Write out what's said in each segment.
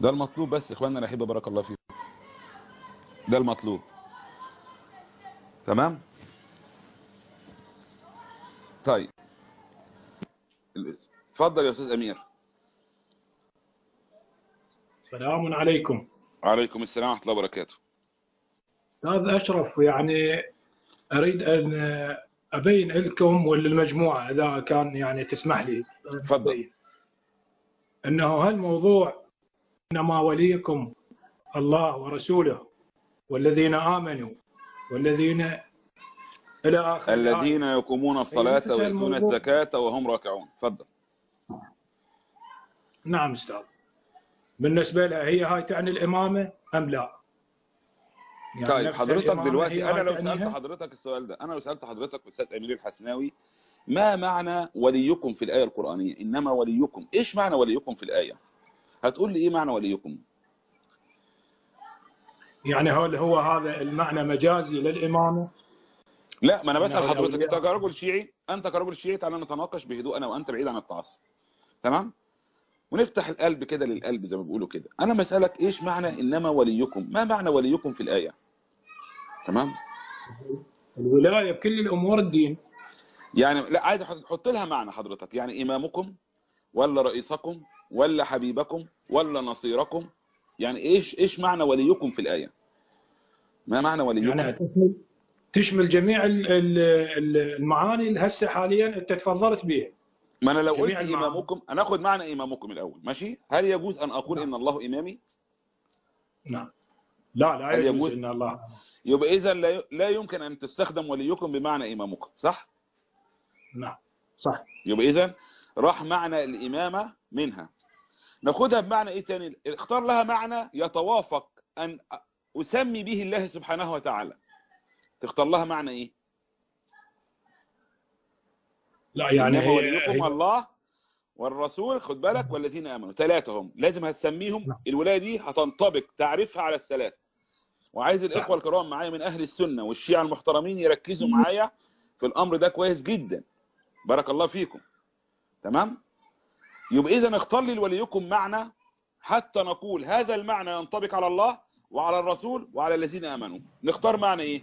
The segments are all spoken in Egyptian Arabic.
ده المطلوب بس اخواننا الاحبه بارك الله فيكم ده المطلوب تمام طيب اتفضل يا استاذ امير سلام عليكم وعليكم السلام ورحمه الله وبركاته استاذ اشرف يعني اريد ان ابين لكم وللمجموعه اذا كان يعني تسمح لي تفضل انه هالموضوع انما وليكم الله ورسوله والذين امنوا والذين الى اخر الذين يقومون الصلاه ينتشر ويؤتون الموضوع. الزكاه وهم راكعون تفضل نعم استاذ بالنسبه لها هي هاي تعني الامامه ام لا؟ يعني طيب نفس حضرتك الإمامة دلوقتي هي انا هاي لو سالت تعنيها؟ حضرتك السؤال ده انا لو سالت حضرتك استاذ امير الحسناوي ما معنى وليكم في الايه القرانيه انما وليكم ايش معنى وليكم في الايه هتقول لي ايه معنى وليكم يعني هل هو هذا المعنى مجازي للامامه؟ لا ما انا بسال إنه حضرتك انت الأولياء. كرجل شيعي انت كرجل شيعي تعالى نتناقش بهدوء انا وانت بعيد عن التعصب تمام ونفتح القلب كده للقلب زي ما بيقولوا كده انا بسالك ايش معنى انما وليكم ما معنى وليكم في الايه تمام الولايه بكل الامور الدين يعني لا عايز أحط- احط لها معنى حضرتك يعني امامكم ولا رئيسكم ولا حبيبكم ولا نصيركم يعني ايش ايش معنى وليكم في الايه ما معنى وليكم يعني تشمل تشمل جميع ال- ال- ال- المعاني اللي هسه حاليا انت تفضلت بها ما انا لو قلت جميع المعاني. امامكم هناخد معنى امامكم الاول ماشي هل يجوز ان اقول نعم. ان الله امامي نعم لا لا هل يجوز يجوز؟ ان الله يبقى اذا لا ي- لا يمكن ان تستخدم وليكم بمعنى امامكم صح نعم صح يبقى اذا راح معنى الامامه منها ناخدها بمعنى ايه تاني اختار لها معنى يتوافق ان اسمي به الله سبحانه وتعالى تختار لها معنى ايه لا يعني انما هي وليكم هي الله والرسول خد بالك والذين امنوا ثلاثه هم لازم هتسميهم نعم. الولايه دي هتنطبق تعرفها على الثلاثه وعايز الاخوه الكرام معايا من اهل السنه والشيعه المحترمين يركزوا معايا في الامر ده كويس جدا بارك الله فيكم تمام يبقى اذا اختار لي وليكم معنى حتى نقول هذا المعنى ينطبق على الله وعلى الرسول وعلى الذين امنوا نختار معنى ايه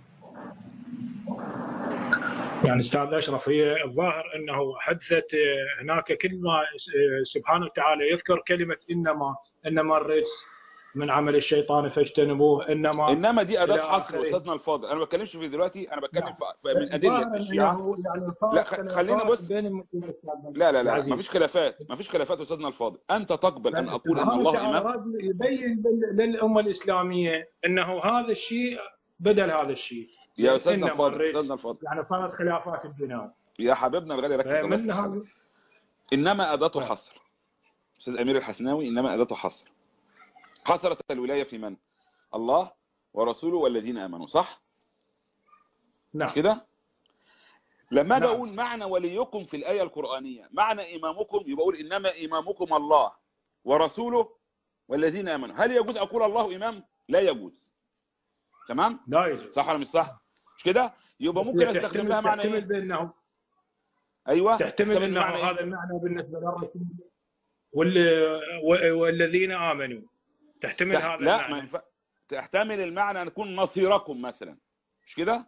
يعني استاذ اشرف هي الظاهر انه حدثت هناك كلمه سبحانه وتعالى يذكر كلمه انما انما الرجس من عمل الشيطان فاجتنبوه انما انما دي اداه إلى حصر آخره. استاذنا الفاضل انا ما بتكلمش في دلوقتي انا بتكلم نعم. في في- من ادله الظاهر الشيعه إنه يعني الفرق- لا، خ- خلينا الفرق بص. بين المسلمين والإسلام. لا لا لا العزيز. ما فيش خلافات ما فيش خلافات استاذنا الفاضل انت تقبل ان اقول ان سبحانه الله وتعالى امام راد يبين لل- للامه الاسلاميه انه هذا الشيء بدل هذا الشيء يا استاذنا إنما الفاضل الرجس استاذنا الفاضل يعني صارت خلافات البناء يا حبيبنا الغالي ركز الله في فمنها حاجة. انما اداه نعم. حصر استاذ امير الحسناوي انما اداه حصر حصرت الولايه في من الله ورسوله والذين امنوا صح نعم مش كده لما اجي نعم. اقول معنى وليكم في الايه القرانيه معنى امامكم يبقى اقول انما امامكم الله ورسوله والذين امنوا هل يجوز اقول الله امام لا يجوز تمام لا يجوز صح ولا مش صح مش كده يبقى ممكن هي استخدم تحتمل- لها معنى تحتمل ايه بانه ايوه تحتمل انه معنى إيه؟ هذا المعنى بالنسبه للرسول وال- و- والذين امنوا تحتمل تح... هذا لا ما المعنى ينفع تحتمل المعنى ان يكون نصيركم مثلا مش كده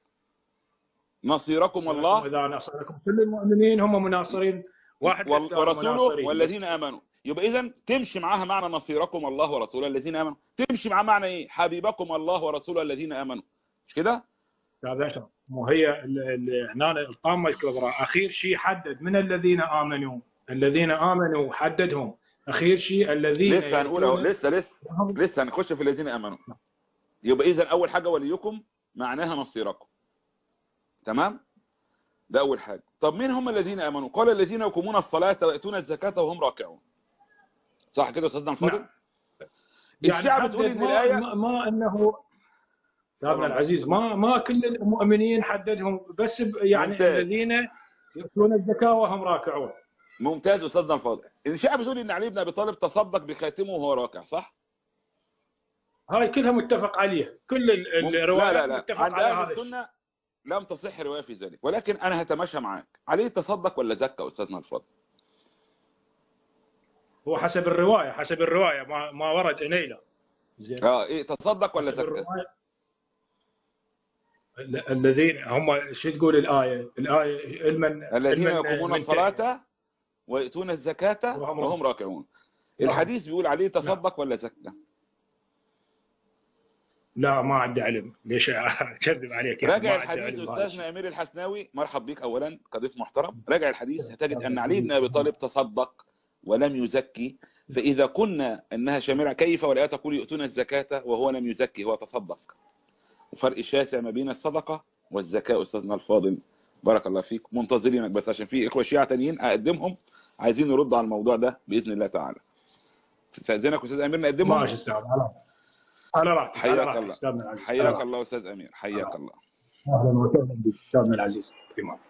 نصيركم الله اذا نصركم كل المؤمنين هم مناصرين واحد وال- للثاني ورسوله مناصرين. والذين امنوا يبقى اذا تمشي معاها معنى نصيركم الله ورسوله الذين امنوا تمشي معاه معنى ايه حبيبكم الله ورسوله الذين امنوا مش كده هذا أشرف. مو هي ال- ال- هنا الطامه الكبرى اخير شيء حدد من الذين امنوا الذين امنوا حددهم اخير شيء الذين لسه هنقول اهو يأتون- لسه لسه لسه هنخش في الذين امنوا يبقى اذا اول حاجه وليكم معناها نصيركم تمام ده اول حاجه طب مين هم الذين امنوا قال الذين يقومون الصلاه وياتون الزكاه وهم راكعون صح كده يا استاذنا الفاضل نعم. الشيعة بتقول حدد إن ما- الآية- ما, ما انه استاذنا العزيز ما ما كل المؤمنين حددهم بس ب- يعني ممتاز. الذين يؤتون الزكاه وهم راكعون ممتاز استاذنا الفاضل الشيعة بتقول ان علي بن ابي طالب تصدق بخاتمه وهو راكع صح هاي كلها متفق عليها كل ال- ممت- الروايات لا لا لا متفق عند على اهل هذا الشيء. السنه لم تصح روايه في ذلك ولكن انا هتماشى معاك عليه تصدق ولا زكى استاذنا الفاضل هو حسب الروايه حسب الروايه ما ما ورد الينا زين اه ايه تصدق ولا حسب زكى الروايه ال- الذين هم شو تقول الايه؟ الايه علما الذين علما يقومون من الصلاة ويؤتون الزكاة وهم وهم راكعون نعم. الحديث بيقول عليه تصدق ولا زكى لا ما عندي علم ليش اكذب عليك يعني راجع ما عندي الحديث علم بهذا استاذنا امير الحسناوي مرحب بك اولا كضيف محترم راجع الحديث هتجد ان علي بن ابي طالب تصدق ولم يزكي فاذا كنا انها شامله كيف ولا تقول يؤتون الزكاه وهو لم يزكي هو تصدق وفرق شاسع ما بين الصدقه والزكاه استاذنا الفاضل بارك الله فيك منتظرينك بس عشان في اخوه شيعه تانيين اقدمهم عايزين يردوا على الموضوع ده باذن الله تعالى تستاذنك استاذ امير نقدمهم ماشي استاذ على على راحتك على حياك راحتك الله استاذنا العزيز على حياك راحتك. الله استاذ امير حياك الله اهلا وسهلا بك استاذنا العزيز في امان